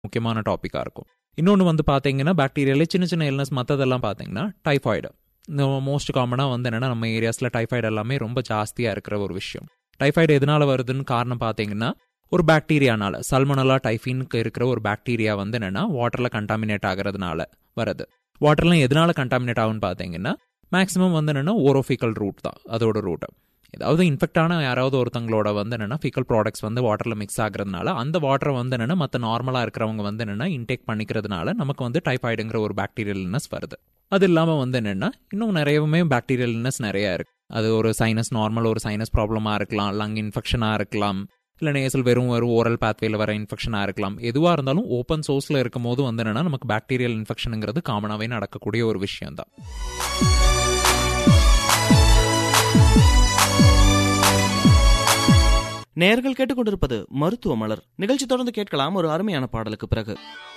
முக்கியமான டாப்பிக்காக இருக்கும் இன்னொன்று வந்து பார்த்தீங்கன்னா பாக்டீரியாலே சின்ன சின்ன இல்னஸ் மற்றதெல்லாம் பார்த்தீங்கன்னா டைஃபாய்டு இந்த மோஸ்ட் காமனாக வந்து என்னென்னா நம்ம ஏரியாஸில் டைஃபாய்டு எல்லாமே ரொம்ப ஜாஸ்தியாக இருக்கிற ஒரு விஷயம் டைஃபாய்டு எதனால வருதுன்னு காரணம் பார்த்தீங்கன்னா ஒரு பாக்டீரியானால சல்மனலா டைஃபின்க்கு இருக்கிற ஒரு பாக்டீரியா வந்து என்னென்னா வாட்டரில் கண்டாமினேட் ஆகிறதுனால வருது வாட்டர்லாம் எதனால கண்டாமினேட் ஆகும்னு பார்த்தீங்கன்னா மேக்ஸிமம் வந்து என்னென்னா ஓரோஃபிக்கல் ரூட் தான் அதோட ரூட்டு ஏதாவது இன்ஃபெக்ட் ஆன யாராவது ஒருத்தங்களோட வந்து என்னென்னா ஃபீக்கல் ப்ராடக்ட்ஸ் வந்து வாட்டரில் மிக்ஸ் ஆகுறதுனால அந்த வாட்டரை வந்து என்னென்னா மற்ற நார்மலாக இருக்கிறவங்க வந்து என்னென்னா இன்டேக் பண்ணிக்கிறதுனால நமக்கு வந்து டைஃபாய்டுங்கிற ஒரு பாக்டீரியல் இல்னஸ் வருது அது இல்லாமல் வந்து என்னென்னா இன்னும் நிறையவுமே பாக்டீரியல் இல்னஸ் நிறையா இருக்குது அது ஒரு சைனஸ் நார்மல் ஒரு சைனஸ் ப்ராப்ளமாக இருக்கலாம் லங் இன்ஃபெக்ஷனாக இருக்கலாம் இல்லை நேசல் வெறும் ஒரு ஓரல் பாத்வேல வர இன்ஃபெக்ஷனாக இருக்கலாம் எதுவாக இருந்தாலும் ஓப்பன் சோர்ஸில் இருக்கும் போது வந்து என்னென்னா நமக்கு பாக்டீரியல் இன்ஃபெக்ஷனுங்கிறது காமனாகவே நடக்கக்கூடிய ஒரு விஷயம் தான் நேர்கள் கேட்டுக்கொண்டிருப்பது மருத்துவ மலர் நிகழ்ச்சி தொடர்ந்து கேட்கலாம் ஒரு அருமையான பாடலுக்கு பிறகு